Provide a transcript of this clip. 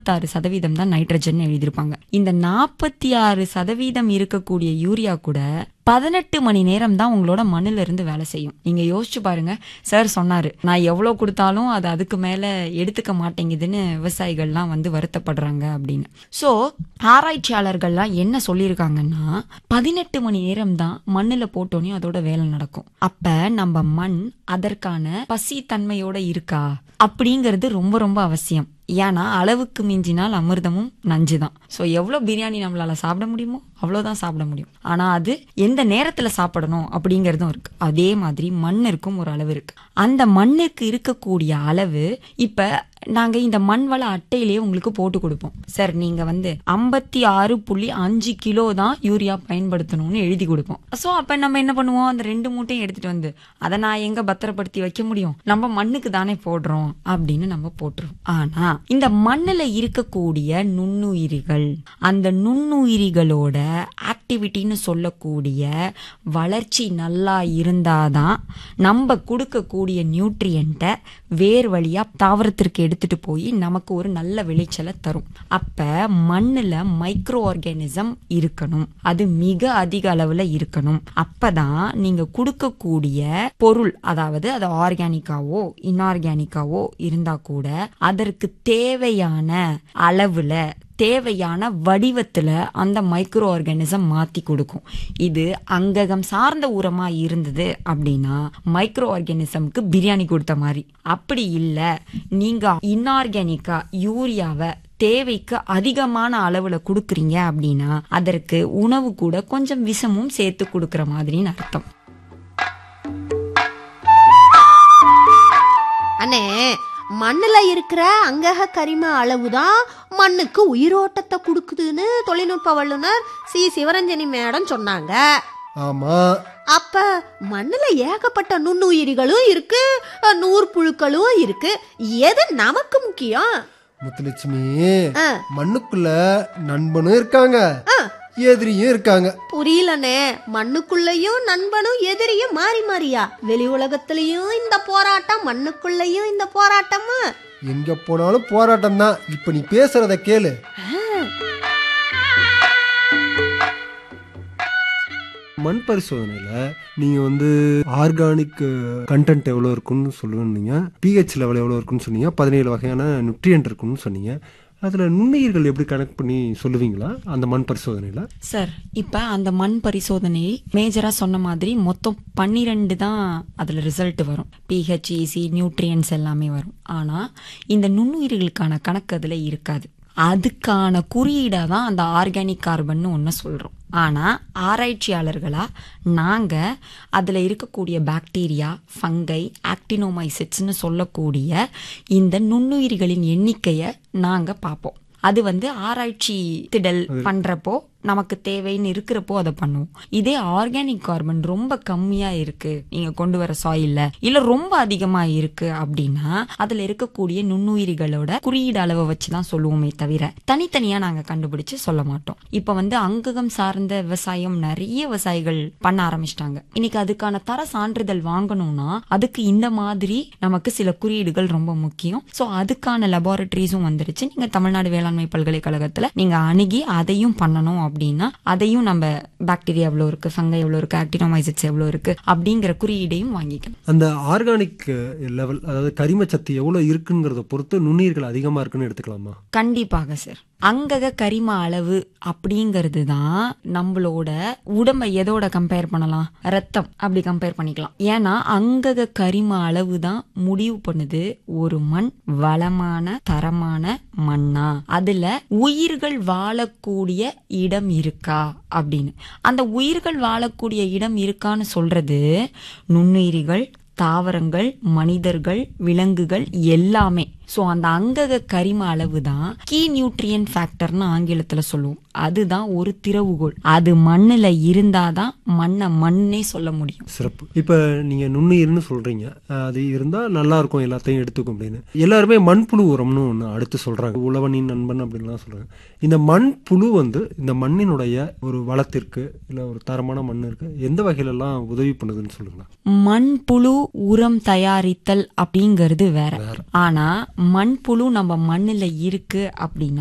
ஆறு சதவீதம் தான் நைட்ரஜன் எழுதியிருப்பாங்க இந்த நாற்பத்தி ஆறு சதவீதம் இருக்கக்கூடிய யூரியா கூட பதினெட்டு மணி நேரம் தான் உங்களோட மண்ணுல இருந்து வேலை செய்யும் நீங்க யோசிச்சு பாருங்க சார் சொன்னாரு நான் எவ்வளவு கொடுத்தாலும் அது அதுக்கு மேல எடுத்துக்க மாட்டேங்குதுன்னு விவசாயிகள்லாம் வந்து வருத்தப்படுறாங்க அப்படின்னு சோ ஆராய்ச்சியாளர்கள்லாம் என்ன சொல்லியிருக்காங்கன்னா பதினெட்டு மணி நேரம் தான் மண்ணுல போட்டோன்னே அதோட வேலை நடக்கும் அப்ப நம்ம மண் அதற்கான பசி தன்மையோட இருக்கா அப்படிங்கிறது ரொம்ப ரொம்ப அவசியம் ஏன்னா அளவுக்கு மிஞ்சினால் அமிர்தமும் நஞ்சு தான் ஸோ எவ்வளோ பிரியாணி நம்மளால சாப்பிட முடியுமோ அவ்வளோதான் சாப்பிட முடியும் ஆனால் அது எந்த நேரத்தில் சாப்பிடணும் அப்படிங்கிறதும் இருக்கு அதே மாதிரி மண்ணிற்கும் ஒரு அளவு இருக்கு அந்த மண்ணுக்கு இருக்கக்கூடிய அளவு இப்போ நாங்கள் இந்த மண் வள அட்டையிலேயே உங்களுக்கு போட்டு கொடுப்போம் சார் நீங்கள் வந்து ஐம்பத்தி ஆறு புள்ளி அஞ்சு கிலோ தான் யூரியா பயன்படுத்தணும்னு எழுதி கொடுப்போம் ஸோ அப்போ நம்ம என்ன பண்ணுவோம் அந்த ரெண்டு மூட்டையும் எடுத்துட்டு வந்து அதை நான் எங்கே பத்திரப்படுத்தி வைக்க முடியும் நம்ம மண்ணுக்கு தானே போடுறோம் அப்படின்னு நம்ம போட்டுருவோம் ஆனா இந்த மண்ணுல இருக்கக்கூடிய நுண்ணுயிரிகள் அந்த நுண்ணுயிரிகளோட ஆக்டிவிட்டின்னு சொல்லக்கூடிய வளர்ச்சி நல்லா இருந்தாதான் நம்ம கொடுக்கக்கூடிய நியூட்ரியண்ட்டை வேர் வழியா தாவரத்திற்கு எடுத்துட்டு போய் நமக்கு ஒரு நல்ல விளைச்சலை தரும் அப்ப மண்ணுல மைக்ரோ ஆர்கானிசம் இருக்கணும் அது மிக அதிக அளவுல இருக்கணும் அப்பதான் நீங்க கொடுக்கக்கூடிய பொருள் அதாவது அது ஆர்கானிக்காவோ இன்ஆர்கானிக்காவோ இருந்தா கூட அதற்கு தேவையான அளவுல தேவையான வடிவத்துல அந்த மைக்ரோ ஆர்கானிசம் மாத்தி கொடுக்கும் இது அங்ககம் சார்ந்த உரமா இருந்தது அப்படின்னா மைக்ரோ ஆர்கானிசம்க்கு பிரியாணி கொடுத்த மாதிரி அப்படி இல்ல நீங்க இன்ஆர்கானிக்கா யூரியாவை தேவைக்கு அதிகமான அளவுல கொடுக்குறீங்க அப்படின்னா அதற்கு உணவு கூட கொஞ்சம் விஷமும் சேர்த்து கொடுக்கற மாதிரின்னு அர்த்தம் அண்ணே மண்ணுல இருக்கிற அங்கக கரிம அளவுதான் மண்ணுக்கு உயிரோட்டத்தை கொடுக்குதுன்னு தொழில்நுட்ப வல்லுனர் சி சிவரஞ்சனி மேடம் சொன்னாங்க ஆமா அப்ப மண்ணுல ஏகப்பட்ட நுண்ணுயிரிகளும் இருக்கு அஹ், நூற்புழுக்களும் இருக்கு எது நமக்கு முக்கியம் முத்துலட்சுமி ஆ. மண்ணுக்குள்ள நண்பனும் இருக்காங்க எதிரியும் இருக்காங்க புரியலனே மண்ணுக்குள்ளயும் நண்பனும் எதிரியும் மாறி மாறியா வெளி உலகத்திலயும் இந்த போராட்டம் மண்ணுக்குள்ளயும் இந்த போராட்டமா எங்க போனாலும் போராட்டம் தான் இப்ப நீ பேசுறத கேளு மண் பரிசோதனையில நீங்க வந்து ஆர்கானிக் கண்டென்ட் எவ்வளவு இருக்குன்னு சொல்லுவீங்க பிஹெச் லெவல் எவ்வளவு இருக்குன்னு சொன்னீங்க பதினேழு வகையான நியூட்ரியன்ட் இருக்குன்னு சொன்னீங்க அதுல நுண்ணுயிர்கள் எப்படி கனெக்ட் பண்ணி சொல்லுவீங்களா அந்த மண் பரிசோதனையில சார் இப்ப அந்த மண் பரிசோதனை மேஜரா சொன்ன மாதிரி மொத்தம் பன்னிரெண்டு தான் அதுல ரிசல்ட் வரும் பிஹெச் இசி நியூட்ரியன்ஸ் எல்லாமே வரும் ஆனா இந்த நுண்ணுயிர்களுக்கான கணக்கு அதுல இருக்காது அதுக்கான குறியீடா தான் அந்த ஆர்கானிக் கார்பன் ஒன்று சொல்றோம் ஆனா ஆராய்ச்சியாளர்களா நாங்க அதுல இருக்கக்கூடிய பாக்டீரியா ஃபங்கை ஆக்டினோமைசிட்ஸ்னு சொல்லக்கூடிய இந்த நுண்ணுயிரிகளின் எண்ணிக்கையை நாங்க பார்ப்போம் அது வந்து ஆராய்ச்சி திடல் பண்றப்போ நமக்கு தேவைன்னு இருக்கிறப்போ அதை பண்ணுவோம் இதே ஆர்கானிக் கார்பன் ரொம்ப கம்மியா இருக்கு நீங்க கொண்டு வர சாயில்ல இல்ல ரொம்ப அதிகமா இருக்கு அப்படின்னா அதுல இருக்கக்கூடிய நுண்ணுயிரிகளோட குறியீடு அளவை வச்சுதான் சொல்லுவோமே தவிர தனித்தனியா நாங்க கண்டுபிடிச்சு சொல்ல மாட்டோம் இப்ப வந்து அங்ககம் சார்ந்த விவசாயம் நிறைய விவசாயிகள் பண்ண ஆரம்பிச்சிட்டாங்க இன்னைக்கு அதுக்கான தர சான்றிதழ் வாங்கணும்னா அதுக்கு இந்த மாதிரி நமக்கு சில குறியீடுகள் ரொம்ப முக்கியம் சோ அதுக்கான லெபார்டரிஸும் வந்துருச்சு நீங்க தமிழ்நாடு வேளாண்மை பல்கலைக்கழகத்துல நீங்க அணுகி அதையும் பண்ணணும் அப்படின்னா அதையும் நம்ம பாக்டீரியா எவ்வளவு இருக்கு ஃபங்கை எவ்வளவு இருக்கு ஆக்டினோமைசிட்ஸ் எவ்வளவு இருக்கு அப்படிங்கிற குறியீடையும் வாங்கிக்கணும் அந்த ஆர்கானிக் லெவல் அதாவது கரிமச்சத்து எவ்வளவு இருக்குங்கிறத பொறுத்து நுண்ணுயிர்கள் அதிகமா இருக்குன்னு எடுத்துக்கலாமா கண்டிப்பாக சார் அங்கக கரிம அளவு அப்படிங்கிறது தான் நம்மளோட உடம்பை எதோட கம்பேர் பண்ணலாம் ரத்தம் அப்படி கம்பேர் பண்ணிக்கலாம் ஏன்னா அங்கக கரிம அளவு தான் முடிவு பண்ணுது ஒரு மண் வளமான தரமான மண்ணா அதுல உயிர்கள் வாழக்கூடிய இடம் இருக்கா அப்படின்னு அந்த உயிர்கள் வாழக்கூடிய இடம் இருக்கான்னு சொல்றது நுண்ணுயிரிகள் தாவரங்கள் மனிதர்கள் விலங்குகள் எல்லாமே ஸோ அந்த அங்கக கரிம அளவு தான் கீ நியூட்ரியன் ஃபேக்டர்னு ஆங்கிலத்தில் சொல்லுவோம் அதுதான் ஒரு திறவுகோல் அது மண்ணில் இருந்தாதான் மண்ணை மண்ணே சொல்ல முடியும் சிறப்பு இப்ப நீங்க நுண்ணுயிர்னு சொல்றீங்க அஹ் அது இருந்தா நல்லா இருக்கும் எல்லாத்தையும் எடுத்துக்கும் அப்படின்னு எல்லாருமே மண்புழு உரம்னு ஒண்ணு அடுத்து சொல்றாங்க உழவனின் நண்பன் அப்படின்லாம் சொல்றாங்க இந்த மண்புழு வந்து இந்த மண்ணினுடைய ஒரு வளத்திற்கு இல்ல ஒரு தரமான மண்ணிற்கு எந்த வகையில எல்லாம் உதவி பண்ணுதுன்னு சொல்லுங்களா மண்புழு உரம் தயாரித்தல் அப்படிங்கிறது வேற ஆனா மண்புழு நம்ம மண்ணுல இருக்கு அப்படின்னா